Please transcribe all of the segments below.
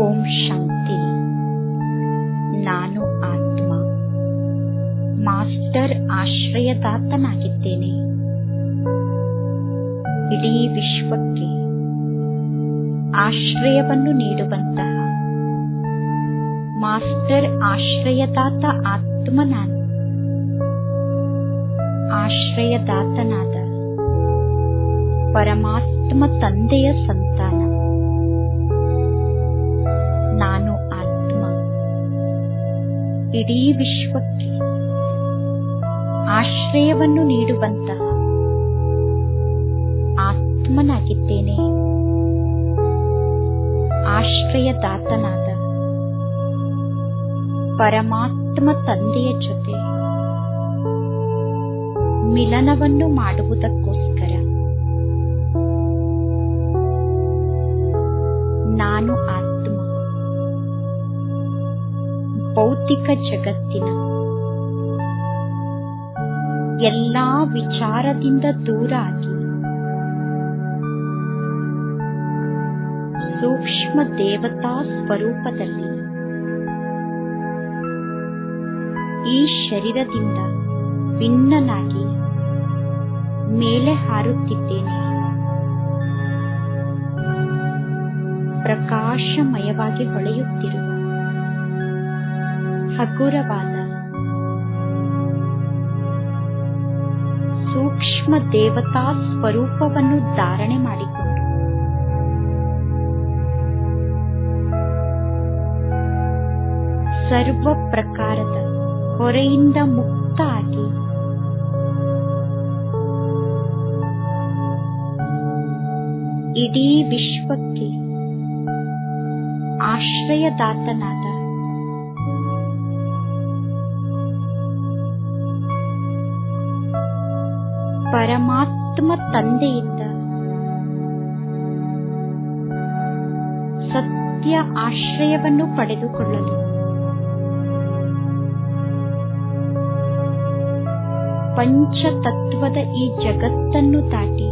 ಓಂ ಶಾಂತಿ ನಾನು ಆತ್ಮ ಮಾಸ್ಟರ್ ಆಶ್ರಯದಾತನಾಗಿದ್ದೇನೆ ಇಡೀ ವಿಶ್ವಕ್ಕೆ ಆಶ್ರಯವನ್ನು ನೀಡುವಂತಹ ಮಾಸ್ಟರ್ ಆಶ್ರಯದಾತ ಆತ್ಮ ನಾನು ಆಶ್ರಯದಾತನಾದ ಪರಮಾತ್ಮ ತಂದೆಯ ಸಂತಾನ ನಾನು ಆತ್ಮ ಇಡೀ ವಿಶ್ವಕ್ಕೆ ಆಶ್ರಯವನ್ನು ನೀಡುವಂತಹ ಆತ್ಮನಾಗಿದ್ದೇನೆ ಆಶ್ರಯದಾತನಾದ ಪರಮಾತ್ಮ ತಂದೆಯ ಜೊತೆ ಮಿಲನವನ್ನು ಮಾಡುವುದಕ್ಕೋಸ್ಕರ ನಾನು ಆತ್ಮ ಭೌತಿಕ ಜಗತ್ತಿನ ಎಲ್ಲಾ ವಿಚಾರದಿಂದ ದೂರ ಆಗಿ ಸೂಕ್ಷ್ಮ ದೇವತಾ ಸ್ವರೂಪದಲ್ಲಿ ಈ ಶರೀರದಿಂದ ಭಿನ್ನನಾಗಿ ಮೇಲೆ ಹಾರುತ್ತಿದ್ದೇನೆ ಪ್ರಕಾಶಮಯವಾಗಿ ಹೊಳೆಯುತ್ತಿರುವ ಹಗುರವಾದ ಸೂಕ್ಷ್ಮ ದೇವತಾ ಸ್ವರೂಪವನ್ನು ಧಾರಣೆ ಮಾಡಿಕೊಂಡು ಸರ್ವ ಪ್ರಕಾರದ ಹೊರೆಯಿಂದ ಮುಕ್ತ ಆಗಿ ಇಡೀ ವಿಶ್ವಕ್ಕೆ ಆಶ್ರಯದಾತನಾದ ಪರಮಾತ್ಮ ತಂದೆಯಿಂದ ಸತ್ಯ ಆಶ್ರಯವನ್ನು ಪಡೆದುಕೊಳ್ಳಲು ಪಂಚತತ್ವದ ಈ ಜಗತ್ತನ್ನು ದಾಟಿ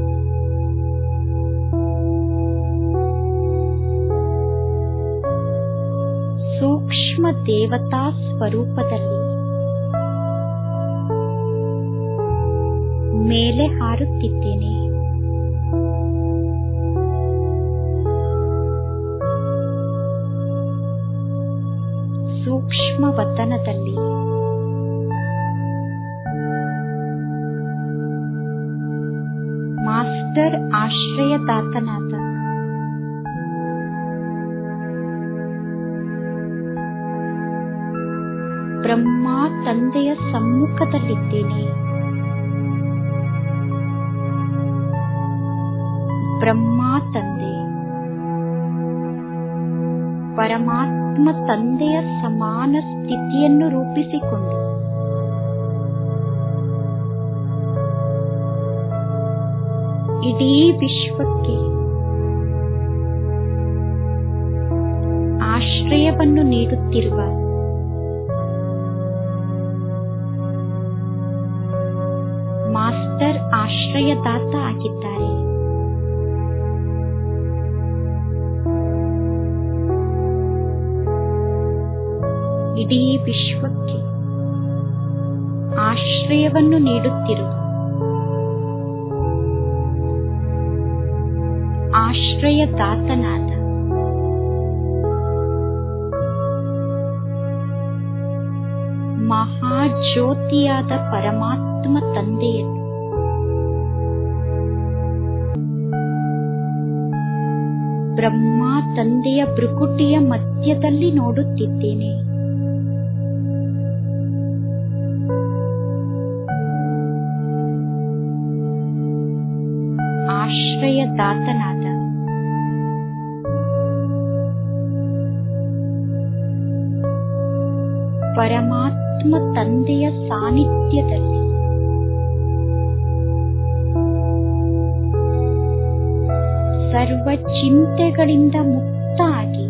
ಸೂಕ್ಷ್ಮ ದೇವತಾ ಸ್ವರೂಪದಲ್ಲಿ ಮೇಲೆ ಹಾರುತ್ತಿದ್ದೇನೆ ಸೂಕ್ಷ್ಮ ವತನದಲ್ಲಿ ಮಾಸ್ಟರ್ ಆಶ್ರಯದಾತನಾದ ಬ್ರಹ್ಮ ತಂದೆಯ ಸಮ್ಮುಖದಲ್ಲಿದ್ದೇನೆ ಬ್ರಹ್ಮ ತಂದೆ ಪರಮಾತ್ಮ ತಂದೆಯ ಸಮಾನ ಸ್ಥಿತಿಯನ್ನು ರೂಪಿಸಿಕೊಂಡು ಇಡೀ ವಿಶ್ವಕ್ಕೆ ಆಶ್ರಯವನ್ನು ನೀಡುತ್ತಿರುವ ಮಾಸ್ಟರ್ ಆಶ್ರಯದಾತ ಆಗಿದ್ದಾರೆ ಇಡೀ ವಿಶ್ವಕ್ಕೆ ಆಶ್ರಯವನ್ನು ನೀಡುತ್ತಿರುವ ಆಶ್ರಯದಾತನಾದ ಮಹಾಜ್ಯೋತಿಯಾದ ಪರಮಾತ್ಮ ತಂದೆಯನ್ನು ಬ್ರಹ್ಮ ತಂದೆಯ ಭೃಕುಟಿಯ ಮಧ್ಯದಲ್ಲಿ ನೋಡುತ್ತಿದ್ದೇನೆ ಆಶ್ರಯದಾತನಾದ ಪರಮಾತ್ಮ ತಂದೆಯ ಸಾನ್ನಿಧ್ಯದಲ್ಲಿ ಸರ್ವ ಚಿಂತೆಗಳಿಂದ ಮುಕ್ತ ಆಗಿ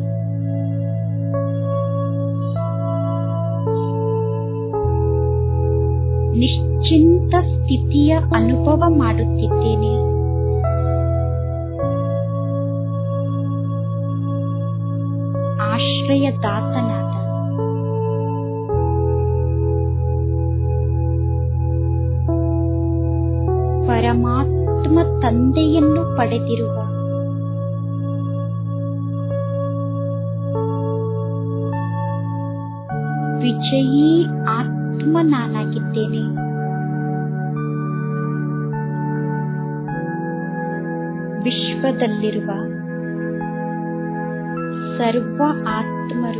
ನಿಶ್ಚಿಂತ ಸ್ಥಿತಿಯ ಅನುಭವ ಮಾಡುತ್ತಿದ್ದೇನೆ ಆಶ್ರಯದಾತನಾದ ಪರಮಾತ್ಮ ತಂದೆಯನ್ನು ಪಡೆದಿರುವ ವಿಜಯೀ ಆತ್ಮ ನಾನಾಗಿದ್ದೇನೆ ವಿಶ್ವದಲ್ಲಿರುವ ಸರ್ವ ಆತ್ಮರು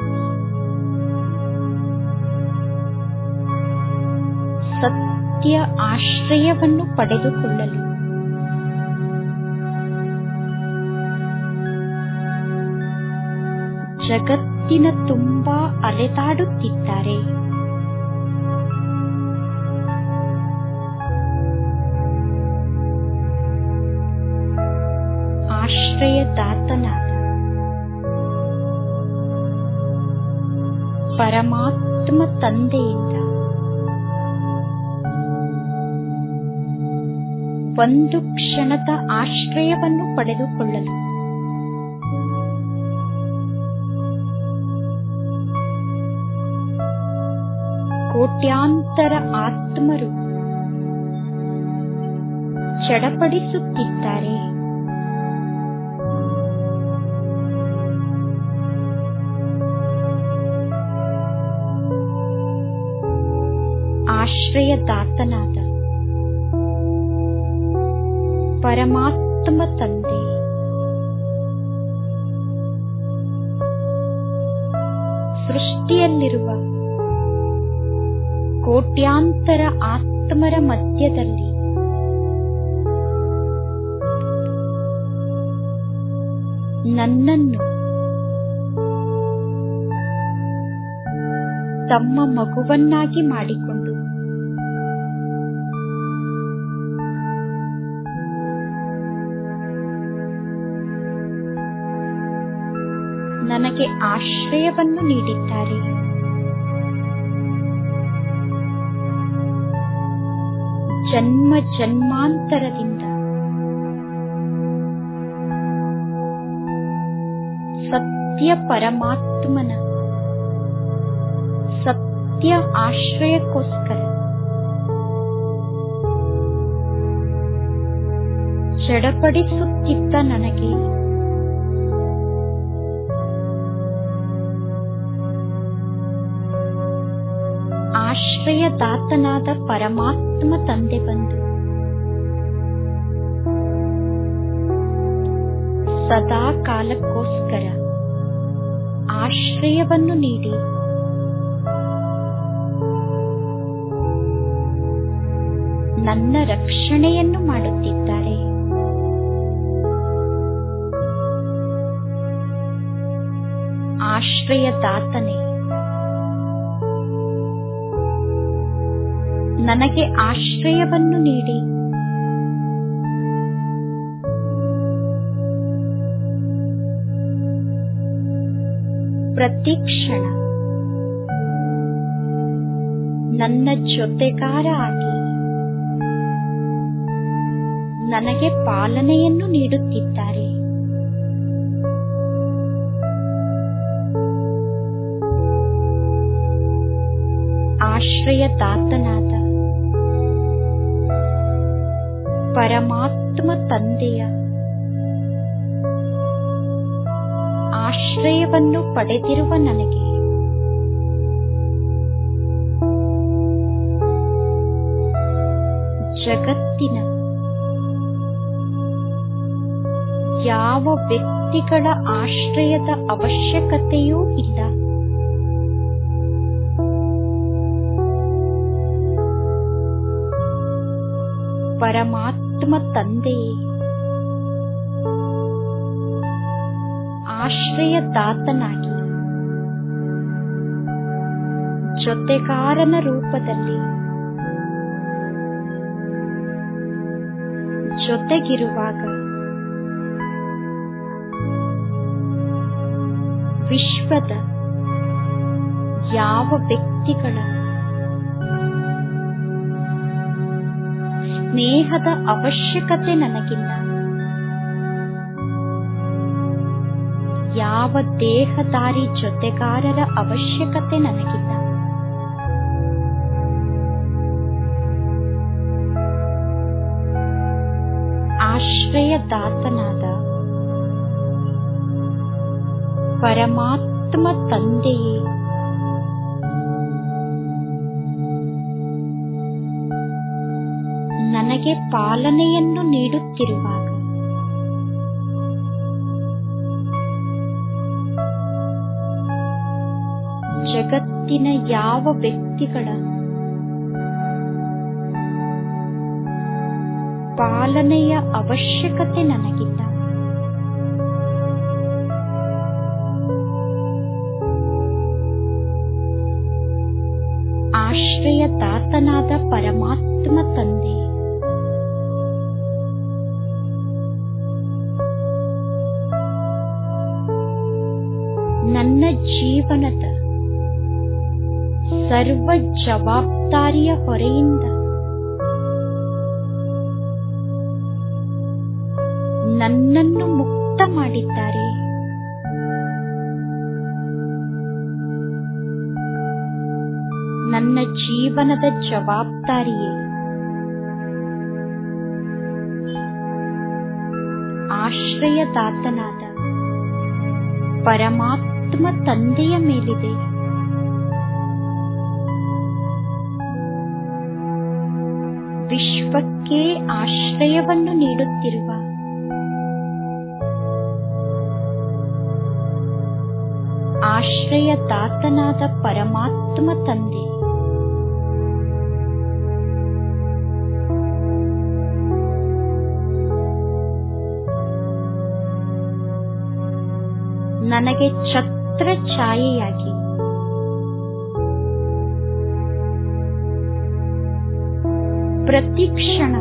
ಸತ್ಯ ಆಶ್ರಯವನ್ನು ಪಡೆದುಕೊಳ್ಳಲು ಜಗತ್ತಿನ ತುಂಬಾ ಅಲೆದಾಡುತ್ತಿದ್ದಾರೆ ಆಶ್ರಯದಾತನಾದ ಪರಮಾತ್ಮ ತಂದೆಯಿಂದ ಒಂದು ಕ್ಷಣದ ಆಶ್ರಯವನ್ನು ಪಡೆದುಕೊಳ್ಳಲು ಕೋಟ್ಯಾಂತರ ಆತ್ಮರು ಚಡಪಡಿಸುತ್ತಿದ್ದಾರೆ ಆಶ್ರಯದಾತನಾದ ಪರಮಾತ್ಮ ತಂದೆ ಸೃಷ್ಟಿಯಲ್ಲಿರುವ ಕೋಟ್ಯಾಂತರ ಆತ್ಮರ ಮಧ್ಯದಲ್ಲಿ ನನ್ನನ್ನು ತಮ್ಮ ಮಗುವನ್ನಾಗಿ ಮಾಡಿಕೊಂಡು ನನಗೆ ಆಶ್ರಯವನ್ನು ನೀಡಿದ್ದಾರೆ ಜನ್ಮ ಜನ್ಮಾಂತರದಿಂದ ಸತ್ಯ ಪರಮಾತ್ಮನ ಸತ್ಯ ಆಶ್ರಯಕ್ಕೋಸ್ಕರ ಚಡಪಡಿಸುತ್ತಿದ್ದ ನನಗೆ ಆಶ್ರಯದಾತನಾದ ಪರಮಾತ್ಮ ತಂದೆ ಬಂದು ಸದಾ ಕಾಲಕ್ಕೋಸ್ಕರ ಆಶ್ರಯವನ್ನು ನೀಡಿ ನನ್ನ ರಕ್ಷಣೆಯನ್ನು ಮಾಡುತ್ತಿದ್ದಾರೆ ಆಶ್ರಯದಾತನೇ ನನಗೆ ಆಶ್ರಯವನ್ನು ನೀಡಿ ಪ್ರತಿ ಕ್ಷಣ ನನ್ನ ಜೊತೆಗಾರ ಆಗಿ ನನಗೆ ಪಾಲನೆಯನ್ನು ನೀಡುತ್ತಿದ್ದಾರೆ ಆಶ್ರಯದಾತನಾದ ಪರಮಾತ್ಮ ತಂದೆಯ ಆಶ್ರಯವನ್ನು ಪಡೆದಿರುವ ನನಗೆ ಜಗತ್ತಿನ ಯಾವ ವ್ಯಕ್ತಿಗಳ ಆಶ್ರಯದ ಅವಶ್ಯಕತೆಯೂ ಇಲ್ಲ ಪರಮಾತ್ಮ ತಂದೆಯೇ ಆಶ್ರಯದಾತನಾಗಿ ಜೊತೆಗಾರನ ರೂಪದಲ್ಲಿ ಜೊತೆಗಿರುವಾಗ ವಿಶ್ವದ ಯಾವ ವ್ಯಕ್ತಿಗಳ ಸ್ನೇಹದ ಅವಶ್ಯಕತೆ ನನಗಿಲ್ಲ ಯಾವ ದೇಹದಾರಿ ಜೊತೆಗಾರರ ಅವಶ್ಯಕತೆ ನನಗಿಲ್ಲ ಆಶ್ರಯದಾತನಾದ ಪರಮಾತ್ಮ ತಂದೆಯೇ ನನಗೆ ಪಾಲನೆಯನ್ನು ನೀಡುತ್ತಿರುವಾಗ ಜಗತ್ತಿನ ಯಾವ ವ್ಯಕ್ತಿಗಳ ಪಾಲನೆಯ ಅವಶ್ಯಕತೆ ನನಗಿಲ್ಲ ಆಶ್ರಯದಾತನಾದ ಪರಮಾತ್ಮ ತಂದೆ ನನ್ನ ಜೀವನದ ಸರ್ವ ಜವಾಬ್ದಾರಿಯ ಹೊರೆಯಿಂದ ನನ್ನನ್ನು ಮುಕ್ತ ಮಾಡಿದ್ದಾರೆ ನನ್ನ ಜೀವನದ ಜವಾಬ್ದಾರಿಯೇ ಆಶ್ರಯದಾತನಾದ ಪರಮಾತ್ಮ ತಂದೆಯ ಮೇಲಿದೆ ವಿಶ್ವಕ್ಕೆ ಆಶ್ರಯವನ್ನು ನೀಡುತ್ತಿರುವ ಆಶ್ರಯದಾತನಾದ ಪರಮಾತ್ಮ ತಂದೆ ನನಗೆ ಛತ್ರ ಛಾಯೆಯಾಗಿ ಪ್ರತಿ ಕ್ಷಣ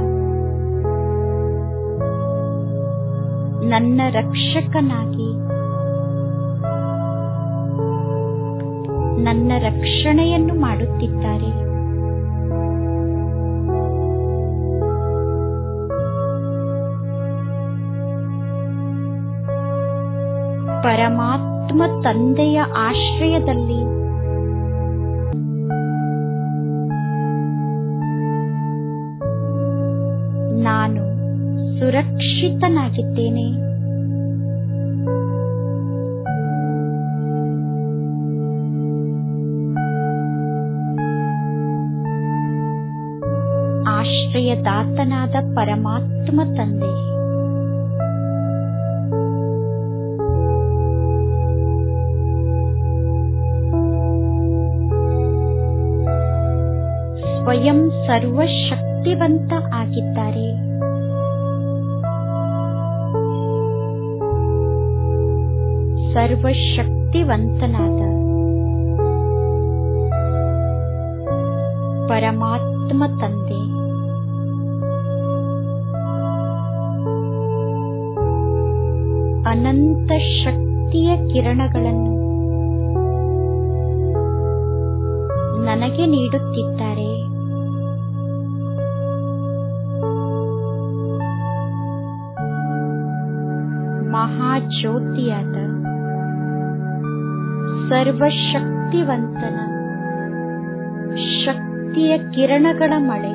ನನ್ನ ರಕ್ಷಕನಾಗಿ ನನ್ನ ರಕ್ಷಣೆಯನ್ನು ಮಾಡುತ್ತಿದ್ದಾರೆ ಪರಮಾತ್ಮ ತಂದೆಯ ಆಶ್ರಯದಲ್ಲಿ ನಾನು ಸುರಕ್ಷಿತನಾಗಿದ್ದೇನೆ ಆಶ್ರಯದಾತನಾದ ಪರಮಾತ್ಮ ತಂದೆ ಸ್ವಯಂ ಸರ್ವಶಕ್ತಿವಂತ ಆಗಿದ್ದಾರೆ ಸರ್ವಶಕ್ತಿವಂತನಾದ ಪರಮಾತ್ಮ ತಂದೆ ಅನಂತ ಶಕ್ತಿಯ ಕಿರಣಗಳನ್ನು ನನಗೆ ನೀಡುತ್ತಿದ್ದಾರೆ ಮಹಾಜ್ಯೋತಿಯಾದ ಸರ್ವಶಕ್ತಿವಂತನ ಶಕ್ತಿಯ ಕಿರಣಗಳ ಮಳೆ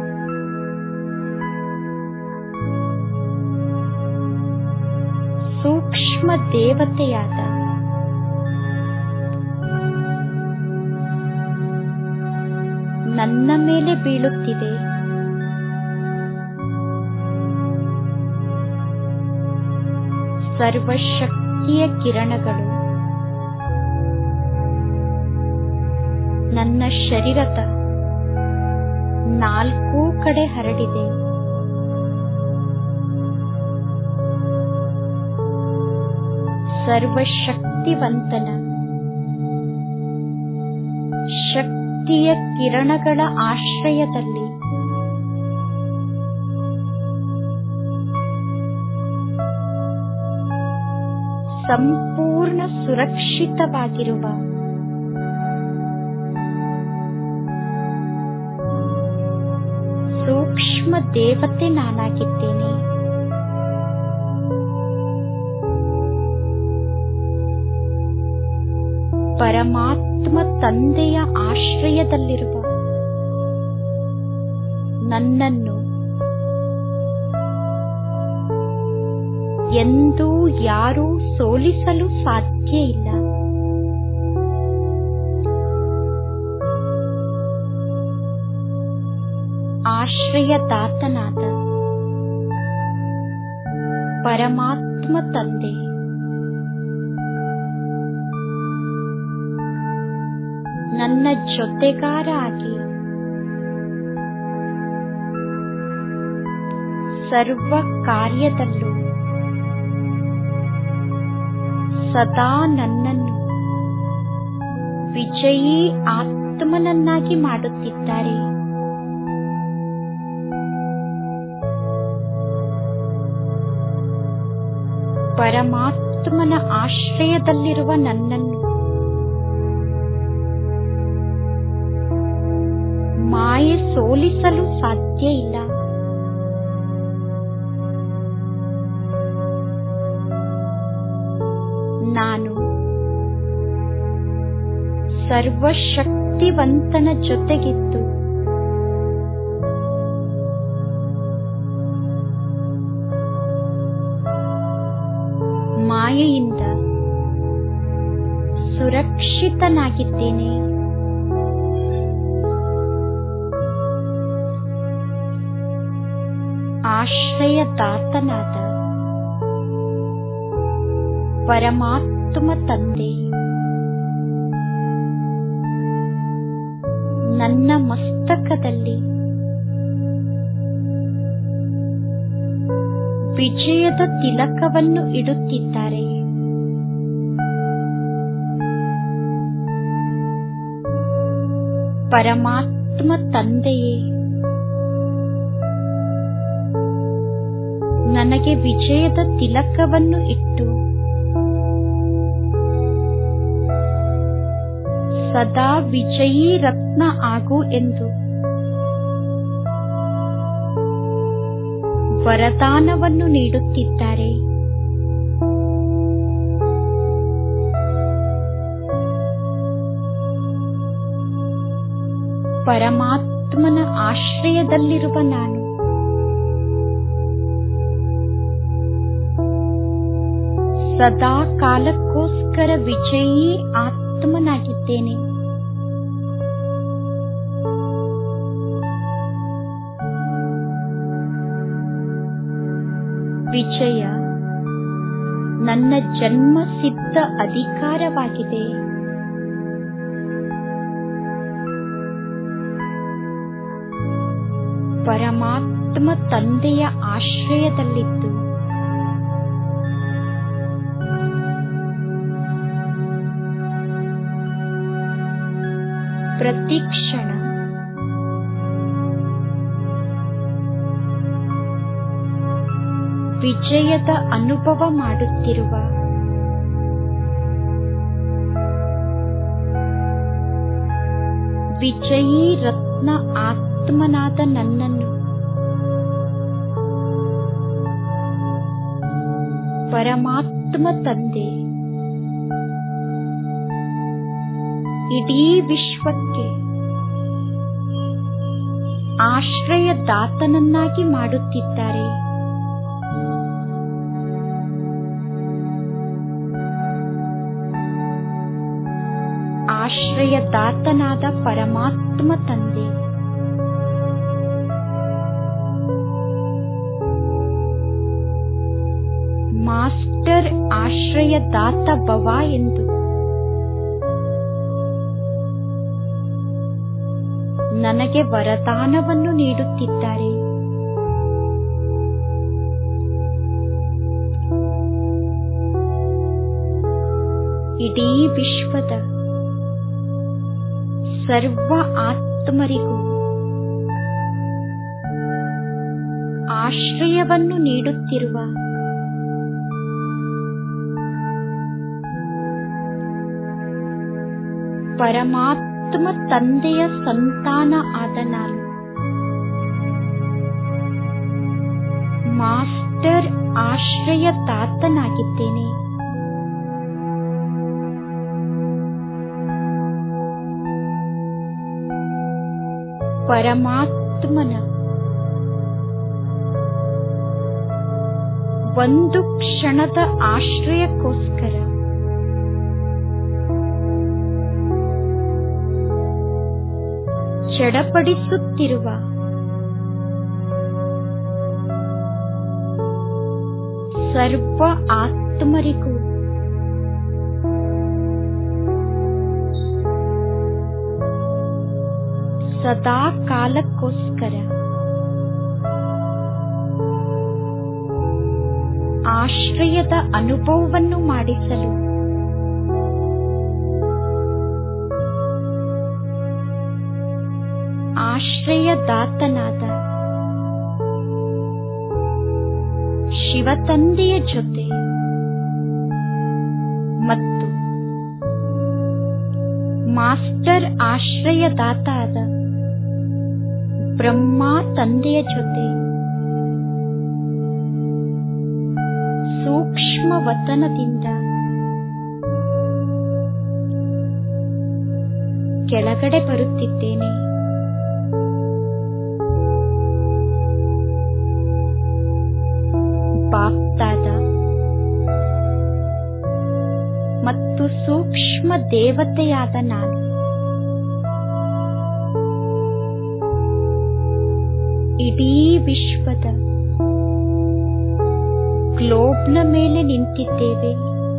ಸೂಕ್ಷ್ಮ ದೇವತೆಯಾದ ನನ್ನ ಮೇಲೆ ಬೀಳುತ್ತಿದೆ ಸರ್ವಶಕ್ತಿಯ ಕಿರಣಗಳು ನನ್ನ ಶರೀರದ ನಾಲ್ಕೂ ಕಡೆ ಹರಡಿದೆ ಸರ್ವಶಕ್ತಿವಂತನ ಶಕ್ತಿಯ ಕಿರಣಗಳ ಆಶ್ರಯದಲ್ಲಿ ಸಂಪೂರ್ಣ ಸುರಕ್ಷಿತವಾಗಿರುವ ಸೂಕ್ಷ್ಮ ದೇವತೆ ನಾನಾಗಿದ್ದೇನೆ ಪರಮಾತ್ಮ ತಂದೆಯ ಆಶ್ರಯದಲ್ಲಿರುವ ನನ್ನನ್ನು ಎಂದೂ ಯಾರೂ ಸೋಲಿಸಲು ಸಾಧ್ಯ ಇಲ್ಲ ಆಶ್ರಯದಾತನಾದ ಪರಮಾತ್ಮ ತಂದೆ ನನ್ನ ಜೊತೆಗಾರ ಆಗಿ ಸರ್ವ ಕಾರ್ಯದಲ್ಲೂ ಸದಾ ನನ್ನನ್ನು ವಿಜಯೀ ಆತ್ಮನನ್ನಾಗಿ ಮಾಡುತ್ತಿದ್ದಾರೆ ಪರಮಾತ್ಮನ ಆಶ್ರಯದಲ್ಲಿರುವ ನನ್ನನ್ನು ಮಾಯೆ ಸೋಲಿಸಲು ಸಾಧ್ಯ ಇಲ್ಲ ನಾನು ಸರ್ವಶಕ್ತಿವಂತನ ಜೊತೆಗಿದ್ದು ಮಾಯೆಯಿಂದ ಸುರಕ್ಷಿತನಾಗಿದ್ದೇನೆ ಆಶ್ರಯದಾತನಾದ ಪರಮಾತ್ಮ ತಂದೆ ನನ್ನ ಮಸ್ತಕದಲ್ಲಿ ವಿಜಯದ ತಿಲಕವನ್ನು ಇಡುತ್ತಿದ್ದಾರೆ ಪರಮಾತ್ಮ ತಂದೆಯೇ ನನಗೆ ವಿಜಯದ ತಿಲಕವನ್ನು ಇಟ್ಟು ಸದಾ ವಿಜಯೀ ರತ್ನ ಆಗು ಎಂದು ವರದಾನವನ್ನು ನೀಡುತ್ತಿದ್ದಾರೆ ಪರಮಾತ್ಮನ ಆಶ್ರಯದಲ್ಲಿರುವ ನಾನು ಸದಾ ಕಾಲಕ್ಕೋಸ್ಕರ ವಿಜಯೀ ಆತ್ಮನಾಗಿದ್ದೇನೆ ವಿಜಯ ನನ್ನ ಜನ್ಮ ಸಿದ್ಧ ಅಧಿಕಾರವಾಗಿದೆ ಪರಮಾತ್ಮ ತಂದೆಯ ಆಶ್ರಯದಲ್ಲಿದ್ದು ಪ್ರತಿಕ್ಷಣ ವಿಜಯದ ಅನುಭವ ಮಾಡುತ್ತಿರುವ ವಿಜಯೀ ರತ್ನ ಆತ್ಮನಾದ ನನ್ನನ್ನು ಪರಮಾತ್ಮ ತಂದೆ ಇಡೀ ವಿಶ್ವಕ್ಕೆ ಆಶ್ರಯದಾತನನ್ನಾಗಿ ಮಾಡುತ್ತಿದ್ದಾರೆ ಆಶ್ರಯದಾತನಾದ ಪರಮಾತ್ಮ ತಂದೆ ಮಾಸ್ಟರ್ ಆಶ್ರಯದಾತ ಭವ ಎಂದು ನನಗೆ ವರದಾನವನ್ನು ನೀಡುತ್ತಿದ್ದಾರೆ ಇಡೀ ವಿಶ್ವದ ಸರ್ವ ಆತ್ಮರಿಗೂ ಆಶ್ರಯವನ್ನು ನೀಡುತ್ತಿರುವ ಪರಮಾತ್ಮ ತಂದೆಯ ಸಂತಾನ ಆದ ನಾನು ಮಾಸ್ಟರ್ ಆಶ್ರಯದಾತನಾಗಿದ್ದೇನೆ ಪರಮಾತ್ಮನ ಒಂದು ಕ್ಷಣದ ಆಶ್ರಯಕ್ಕೋಸ್ಕರ ಚಡಪಡಿಸುತ್ತಿರುವ ಸರ್ವ ಆತ್ಮರಿಗೂ ಸದಾ ಕಾಲಕ್ಕೋಸ್ಕರ ಆಶ್ರಯದ ಅನುಭವವನ್ನು ಮಾಡಿಸಲು ಆಶ್ರಯದಾತನಾದ ಶಿವತಂದೆಯ ಜೊತೆ ಮತ್ತು ಮಾಸ್ಟರ್ ಆಶ್ರಯದಾತ ಆದ ಬ್ರಹ್ಮ ತಂದೆಯ ಜೊತೆ ಸೂಕ್ಷ್ಮ ವತನದಿಂದ ಕೆಳಗಡೆ ಬರುತ್ತಿದ್ದೇನೆ ಬಾಪ್ತಾದ ಮತ್ತು ಸೂಕ್ಷ್ಮ ದೇವತೆಯಾದ ನಾನು ಇಡೀ ವಿಶ್ವದ ಗ್ಲೋಬ್ನ ಮೇಲೆ ನಿಂತಿದ್ದೇವೆ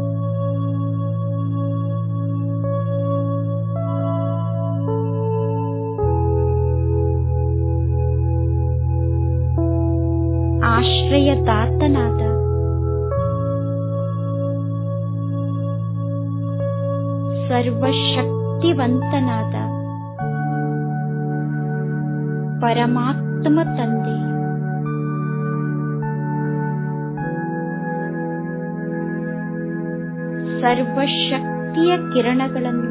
ಆಶ್ರಯದಾತನಾದ ಸರ್ವಶಕ್ತಿವಂತನಾದ ಪರಮಾತ್ಮ ತಂದೆ ಸರ್ವಶಕ್ತಿಯ ಕಿರಣಗಳನ್ನು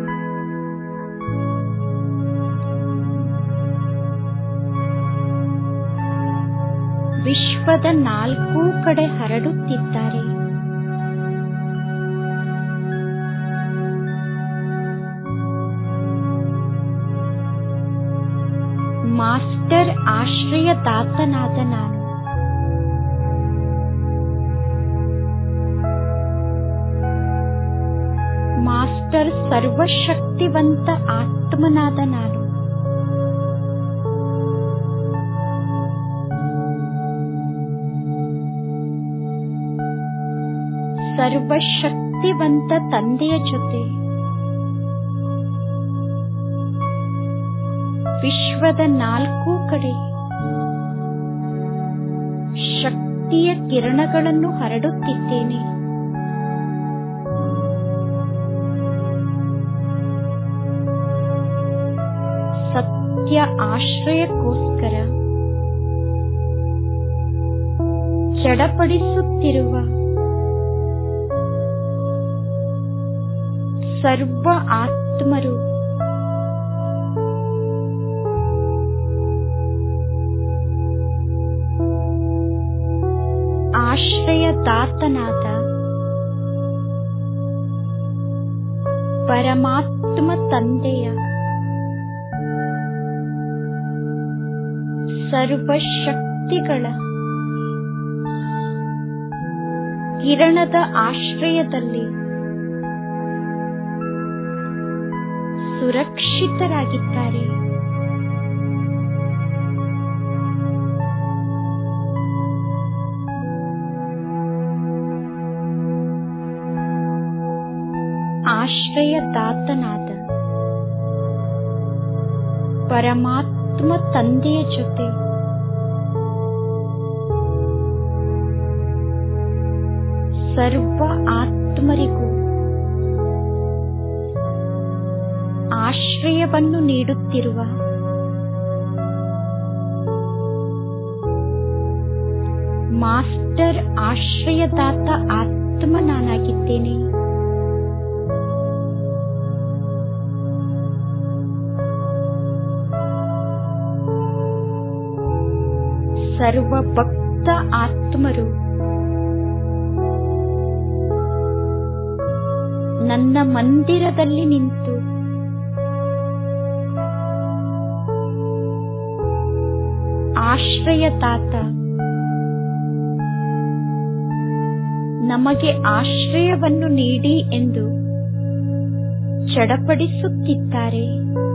ವಿಶ್ವದ ನಾಲ್ಕೂ ಕಡೆ ಹರಡುತ್ತಿದ್ದಾರೆ ಮಾಸ್ಟರ್ ಆಶ್ರಯದಾತನಾದ ನಾನು ಮಾಸ್ಟರ್ ಸರ್ವಶಕ್ತಿವಂತ ಆತ್ಮನಾದ ನಾನು ಸರ್ವಶಕ್ತಿವಂತ ತಂದೆಯ ಜೊತೆ ವಿಶ್ವದ ನಾಲ್ಕು ಕಡೆ ಶಕ್ತಿಯ ಕಿರಣಗಳನ್ನು ಹರಡುತ್ತಿದ್ದೇನೆ ಸತ್ಯ ಆಶ್ರಯಕ್ಕೋಸ್ಕರ ಚಡಪಡಿಸುತ್ತಿರುವ ಸರ್ವ ಆತ್ಮರು ಆಶ್ರಯದಾತನಾದ ಪರಮಾತ್ಮ ತಂದೆಯ ಸರ್ವಶಕ್ತಿಗಳ ಕಿರಣದ ಆಶ್ರಯದಲ್ಲಿ ಸುರಕ್ಷಿತರಾಗಿದ್ದಾರೆ ಆಶ್ರಯದಾತನಾದ ಪರಮಾತ್ಮ ತಂದೆಯ ಜೊತೆ ಸರ್ವ ಆತ್ಮರಿಗೂ ಆಶ್ರಯವನ್ನು ನೀಡುತ್ತಿರುವ ಮಾಸ್ಟರ್ ಆಶ್ರಯದಾತ ಆತ್ಮ ನಾನಾಗಿದ್ದೇನೆ ಸರ್ವ ಭಕ್ತ ಆತ್ಮರು ನನ್ನ ಮಂದಿರದಲ್ಲಿ ನಿಂತು ಆಶ್ರಯದಾತ ನಮಗೆ ಆಶ್ರಯವನ್ನು ನೀಡಿ ಎಂದು ಚಡಪಡಿಸುತ್ತಿದ್ದಾರೆ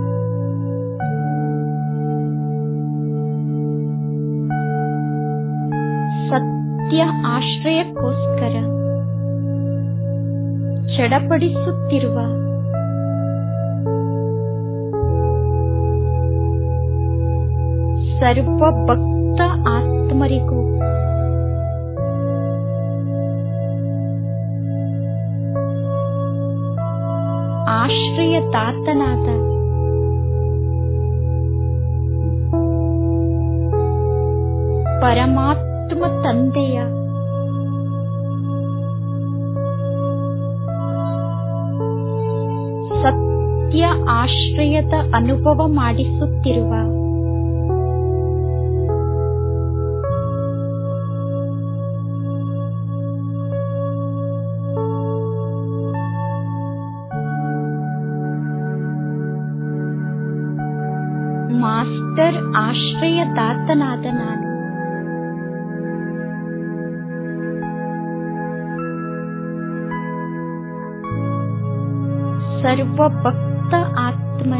ಸತ್ಯ ಆಶ್ರಯಕ್ಕೋಸ್ಕರ ಚಡಪಡಿಸುತ್ತಿರುವ ಸರ್ವ ಭಕ್ತ ಆತ್ಮರಿಗೂ ಆಶ್ರಯದಾತನಾದ ಪರಮಾತ್ಮ ತಂದೆಯ ಸತ್ಯ ಆಶ್ರಯದ ಅನುಭವ ಮಾಡಿಸುತ್ತಿರುವ ಮಾಸ್ಟರ್ ಆಶ್ರಯದಾತನಾದ ನಾನು ಸರ್ವ ಭಕ್ತ ಆತ್ಮರ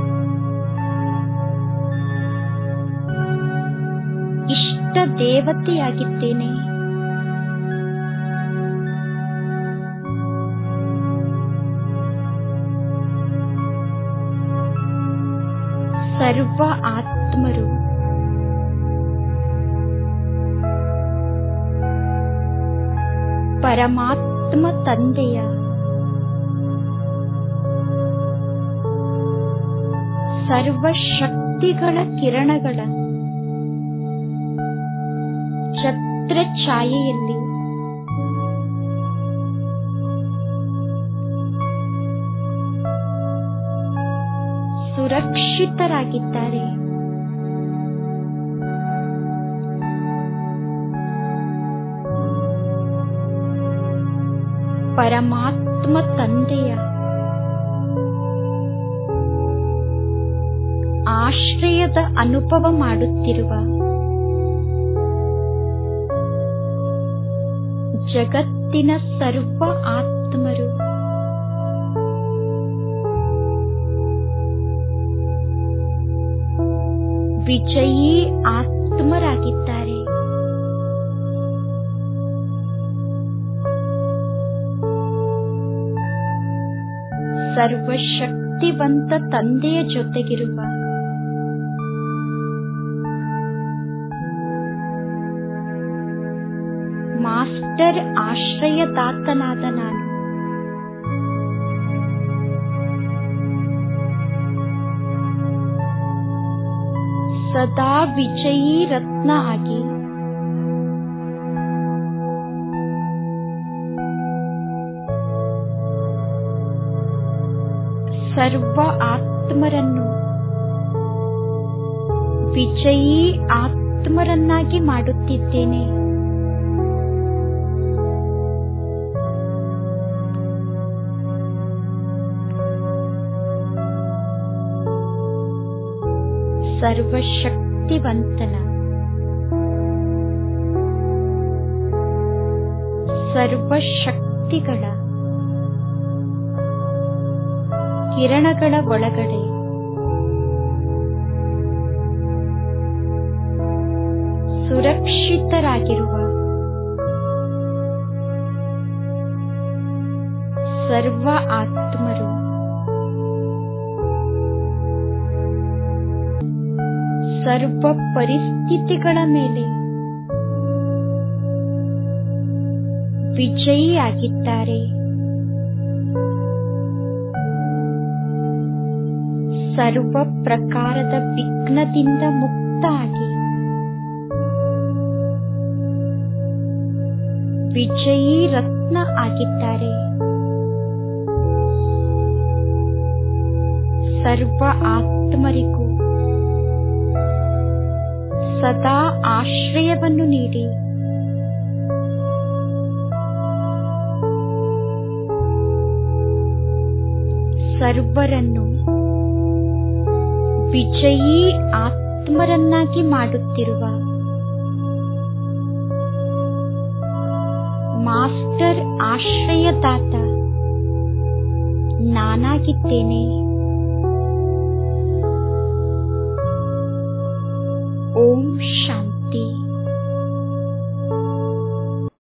ಇಷ್ಟ ದೇವತೆಯಾಗಿದ್ದೇನೆ ಸರ್ವ ಆತ್ಮರು ಪರಮಾತ್ಮ ತಂದೆಯ ಸರ್ವ ಶಕ್ತಿಗಳ ಕಿರಣಗಳ ಛತ್ರ ಛಾಯೆಯಲ್ಲಿ ಸುರಕ್ಷಿತರಾಗಿದ್ದಾರೆ ಪರಮಾತ್ಮ ತಂದೆಯ ಆಶ್ರಯದ ಅನುಭವ ಮಾಡುತ್ತಿರುವ ಜಗತ್ತಿನ ಸರ್ವ ಆತ್ಮರು ವಿಜಯೀ ಆತ್ಮರಾಗಿದ್ದಾರೆ ಸರ್ವಶಕ್ತಿವಂತ ತಂದೆಯ ಜೊತೆಗಿರುವ ಮಾಸ್ಟರ್ ಆಶ್ರಯದಾತನಾದ ನಾನು ಸದಾ ವಿಜಯೀ ರತ್ನ ಆಗಿ ಸರ್ವ ಆತ್ಮರನ್ನು ವಿಜಯೀ ಆತ್ಮರನ್ನಾಗಿ ಮಾಡುತ್ತಿದ್ದೇನೆ ಸರ್ವಶಕ್ತಿವಂತನ ಸರ್ವಶಕ್ತಿಗಳ ಕಿರಣಗಳ ಒಳಗಡೆ ಸುರಕ್ಷಿತರಾಗಿರುವ ಸರ್ವ ಆತ್ಮರು ಸರ್ವ ಪರಿಸ್ಥಿತಿಗಳ ಮೇಲೆ ವಿಜಯಿಯಾಗಿದ್ದಾರೆ ಸರ್ವ ಪ್ರಕಾರದ ವಿಘ್ನದಿಂದ ಮುಕ್ತ ಆಗಿ ವಿಜಯೀ ರತ್ನ ಆಗಿದ್ದಾರೆ ಸರ್ವ ಆತ್ಮರಿಗೂ ಸದಾ ಆಶ್ರಯವನ್ನು ನೀಡಿ ಸರ್ವರನ್ನು ವಿಜಯೀ ಆತ್ಮ ಆತ್ಮರನ್ನಾಗಿ ಮಾಡುತ್ತಿರುವ ಮಾಸ್ಟರ್ ಆಶ್ರಯದಾತ ನಾನಾಗಿದ್ದೇನೆ ಓಂ ಶಾಂತಿ